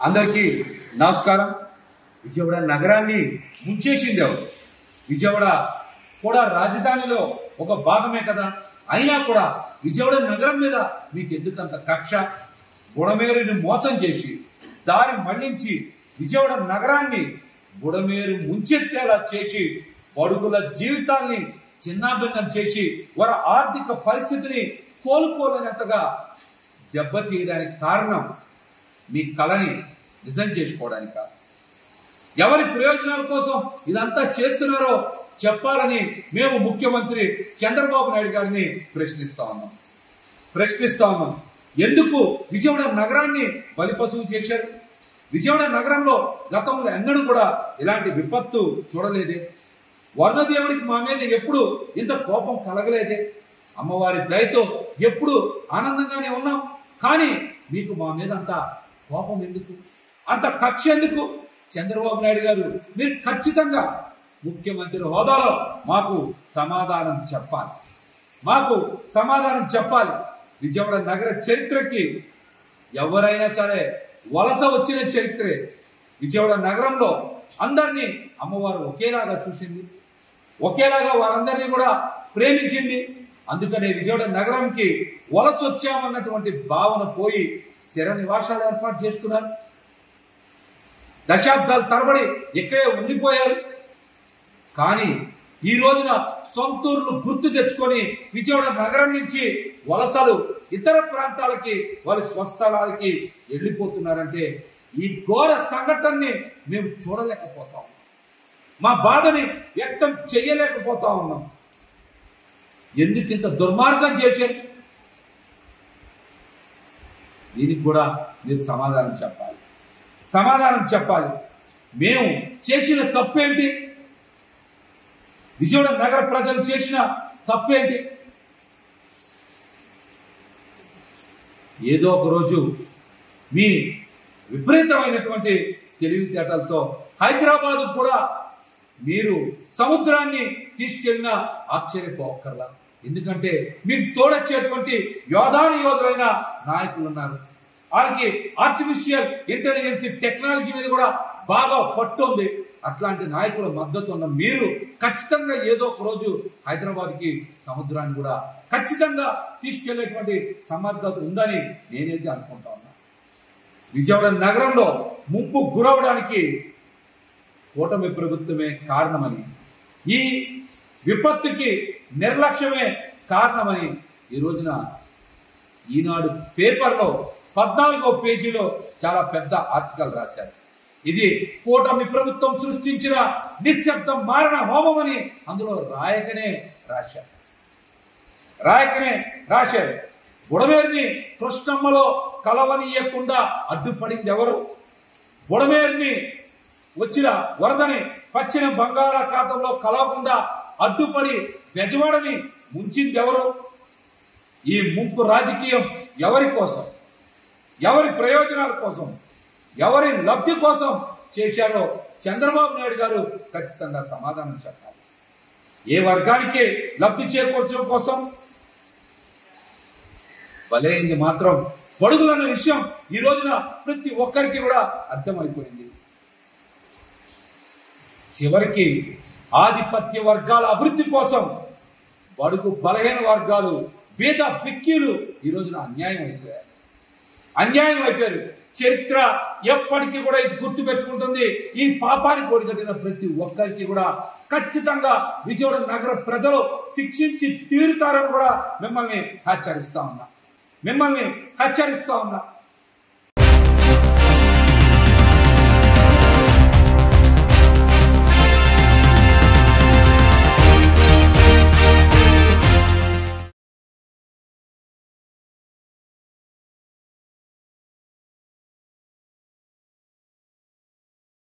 అందరికీ నమస్కారం విజయవాడ నగరాన్ని ముంచేసింది ఎవరు విజయవాడ కూడా రాజధానిలో ఒక భాగమే కదా అయినా కూడా విజయవాడ నగరం మీద మీకు ఎందుకంత కక్ష బుడమేరుని మోసం చేసి దారి మళ్లించి విజయవాడ నగరాన్ని బుడమేరు ముంచెత్తేలా చేసి బడుగుల జీవితాల్ని చిన్నాభిన్నం చేసి వారి ఆర్థిక పరిస్థితిని కోలుకోలేనంతగా దెబ్బతీయడానికి కారణం మీ కళని నిజం చేసుకోవడానిక ఎవరి ప్రయోజనాల కోసం ఇదంతా చేస్తున్నారో చెప్పాలని మేము ముఖ్యమంత్రి చంద్రబాబు నాయుడు గారిని ప్రశ్నిస్తా ఉన్నాం ప్రశ్నిస్తా ఉన్నాం ఎందుకు విజయవాడ నగరాన్ని బలిపశువు చేశారు విజయవాడ నగరంలో గతంలో ఎన్నడూ కూడా ఇలాంటి విపత్తు చూడలేదే వర్ణదేవుడికి మా మీద ఎప్పుడు ఇంత కోపం కలగలేదే అమ్మవారి దయతో ఎప్పుడు ఆనందంగానే ఉన్నాం కానీ మీకు మా మీద అంత కోపం ఎందుకు అంత కక్ష ఎందుకు చంద్రబాబు నాయుడు గారు మీరు ఖచ్చితంగా ముఖ్యమంత్రి హోదాలో మాకు సమాధానం చెప్పాలి మాకు సమాధానం చెప్పాలి విజయవాడ నగర చరిత్రకి ఎవరైనా సరే వలస వచ్చిన చరిత్రే విజయవాడ నగరంలో అందరినీ అమ్మవారు ఒకేలాగా చూసింది ఒకేలాగా వారందరినీ కూడా ప్రేమించింది అందుకనే విజయవాడ నగరంకి వలస వచ్చామన్నటువంటి భావన పోయి స్థిర నివాసాలు ఏర్పాటు చేసుకున్నారు దశాబ్దాల తరబడి ఇక్కడే ఉండిపోయారు కానీ ఈ రోజున సొంతూరును గుర్తు తెచ్చుకొని విజయవాడ నగరం నుంచి వలసలు ఇతర ప్రాంతాలకి వారి స్వస్థలాలకి వెళ్ళిపోతున్నారంటే ఈ ఘోర సంఘటనని మేము చూడలేకపోతాం మా బాధని వ్యక్తం చేయలేకపోతా ఉన్నాం ఎందుకు ఇంత దుర్మార్గం చేశారు దీనికి కూడా మీరు సమాధానం చెప్పాలి సమాధానం చెప్పాలి మేము చేసిన తప్పేంటి విజయవాడ నగర ప్రజలు చేసిన తప్పేంటి ఏదో ఒక రోజు మీ విపరీతమైనటువంటి తెలివితేటలతో హైదరాబాద్ కూడా మీరు సముద్రాన్ని తీసుకెళ్ళిన ఆశ్చర్యపోకర్లా ఎందుకంటే మీకు తోడొచ్చేటువంటి యోధాని యోధులైన నాయకులు ఉన్నారు వాళ్ళకి ఆర్టిఫిషియల్ ఇంటెలిజెన్స్ టెక్నాలజీ మీద కూడా బాగా పట్టు ఉంది అట్లాంటి నాయకుల మద్దతు ఉన్న మీరు ఖచ్చితంగా ఏదో ఒక రోజు హైదరాబాద్ కి సముద్రాన్ని కూడా ఖచ్చితంగా తీసుకెళ్లేటువంటి సమర్థత ఉందని నేనైతే అనుకుంటా ఉన్నా విజయవాడ నగరంలో ముప్పు గురవడానికి కూటమి ప్రభుత్వమే కారణమని ఈ విపత్తుకి నిర్లక్ష్యమే కారణమని ఈ రోజున ఈనాడు పేపర్లో పద్నాలుగో పేజీలో చాలా పెద్ద ఆర్టికల్ రాశారు ఇది కూటమి ప్రభుత్వం సృష్టించిన నిశ్శబ్దం మారణ హోమం అని అందులో రాయకనే రాశారు రాయకనే రాశారు బుడమేరుని కృష్ణమ్మలో కలవనీయకుండా అడ్డుపడింది ఎవరు బుడమేరుని వచ్చిన వరదని పచ్చిన బంగాళాఖాతంలో కలవకుండా అడ్డుపడి బెజవాడని ముంచింది ఎవరు ఈ ముంపు రాజకీయం ఎవరి కోసం ఎవరి ప్రయోజనాల కోసం ఎవరి లబ్ధి కోసం చేశారో చంద్రబాబు నాయుడు గారు ఖచ్చితంగా సమాధానం చెప్పాలి ఏ వర్గానికి లబ్ధి చేకూర్చడం కోసం బలైంది మాత్రం పొడుగులన్న విషయం ఈ రోజున ప్రతి ఒక్కరికి కూడా అర్థమైపోయింది చివరికి ఆధిపత్య వర్గాల అభివృద్ధి కోసం బడుగు బలహీన వర్గాలు బీద పిక్కీలు ఈ రోజున అన్యాయం అయిపోయారు అన్యాయం అయిపోయారు చరిత్ర ఎప్పటికీ కూడా ఇది గుర్తు పెట్టుకుంటుంది ఈ పాపానికి ఒడిగట్టిన ప్రతి ఒక్కరికి కూడా ఖచ్చితంగా విజయవాడ నగర ప్రజలు శిక్షించి తీరుతారని కూడా మిమ్మల్ని హెచ్చరిస్తా ఉన్నా మిమ్మల్ని హెచ్చరిస్తా ఉన్నా